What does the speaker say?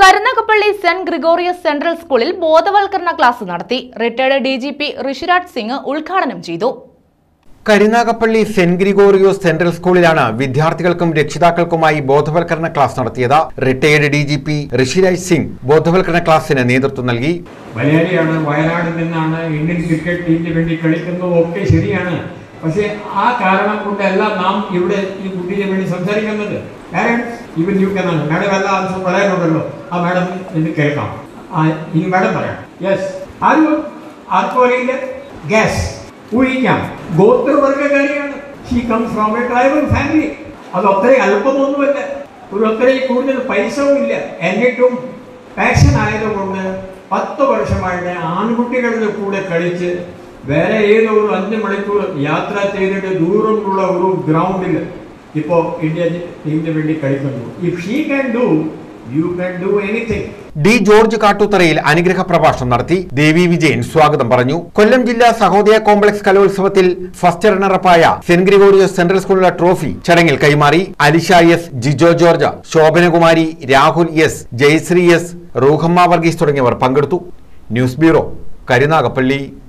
Karunagappally saint Gregorios central സ്കൂളിൽ ബോധവൽക്കരണ class നടത്തി retired D G P Rishiraj Singh ഉദ്ഘാടനം ചെയ്തു കരുനാഗപ്പള്ളി സെന്റ് ഗ്രിഗോറിയോസ് സെൻട്രൽ സ്കൂളിലാണ് വിദ്യാർത്ഥികൾക്കും രക്ഷിതാക്കൾക്കുമായി ബോധവൽക്കരണ ക്ലാസ് നടത്തിയത് retired D G P Rishiraj Singh ബോധവൽക്കരണ ക്ലാസ്സിന് നേതൃത്വം നൽകി മലയാളിയാണ് വയനാട് നിന്നാണ് ഇന്ത്യൻ ക്രിക്കറ്റ് ടീമിന് വേണ്ടി കളിക്കുന്നത് ഒക്കെ ശരിയാണ് പക്ഷേ ആ കാരണം കൊണ്ടല്ല നാം ഇവിടെ ഈ കുട്ടിയെ വേണ്ടി സംസാരിക്കുന്നത് പാരൻസ് ഇവൻ യു കെ എന്നാണ് മാഡം എല്ലാ ആവശ്യവും പറയാനുണ്ടല്ലോ ആ മാഡം ഇത് കേൾക്കാം ആ ഇനി മാഡം പറയാം യെസ് ആരും ആർക്കും അറിയില്ല ഗ്യാസ് ഊഹിക്കാം ഗോത്രവർഗക്കാരിയാണ് she come from a tribal family അത് അത്രയും അല്പമൊന്നുമല്ല ഒരു അത്രയും കൂടുതൽ പൈസവും ഇല്ല എന്നിട്ടും പാഷൻ ആയതുകൊണ്ട് പത്ത് വർഷമായിട്ട് ആൺകുട്ടികളുടെ കൂടെ കളിച്ച് വേറെ ഏതോ ഒരു അഞ്ച് മണിക്കൂർ യാത്ര ചെയ്തിട്ട് ദൂരമുള്ള ഒരു ഗ്രൗണ്ടിൽ ഇപ്പോൾ ഇന്ത്യ ടീമിന് വേണ്ടി കളിക്കുന്നു if she can do you can do anything D George കാട്ടൂത്തറയിൽ അനുഗ്രഹ പ്രഭാഷണം നടത്തി ദേവി വിജയൻ സ്വാഗതം പറഞ്ഞു കൊല്ലം ജില്ലാ സഹോദയ കോംപ്ലക്സ് കലോത്സവത്തിൽ ഫസ്റ്റ് റണ്ണറപ്പായ സെന്റ് ഗ്രിഗോറിയോസ് സെൻട്രൽ സ്കൂളിലെ ട്രോഫി ചടങ്ങിൽ കൈമാറി Alisha S Jijo George Shobhanakumari Rahul S Jayashree S Roohamma Varghese തുടങ്ങിയവർ പങ്കെടുത്തു ന്യൂസ് ബ്യൂറോ കരുനാഗപ്പള്ളി